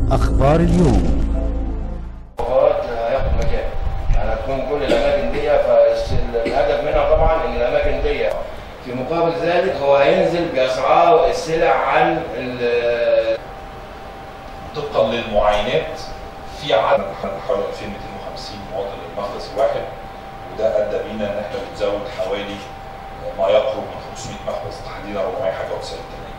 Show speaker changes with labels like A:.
A: أخبار اليوم
B: وقت هياخد مكان يعني هتكون كل الاماكن دي فالهدف منها طبعا ان الاماكن دي في مقابل ذلك هو هينزل باسعار السلع عن ال-
C: طبقا للمعاينات في عدد حوالي 2250 مواطن للمخلص الواحد وده ادى بينا ان احنا بنزود حوالي ما يقرب من 500 مخبز تحديدا 400 حاجه و90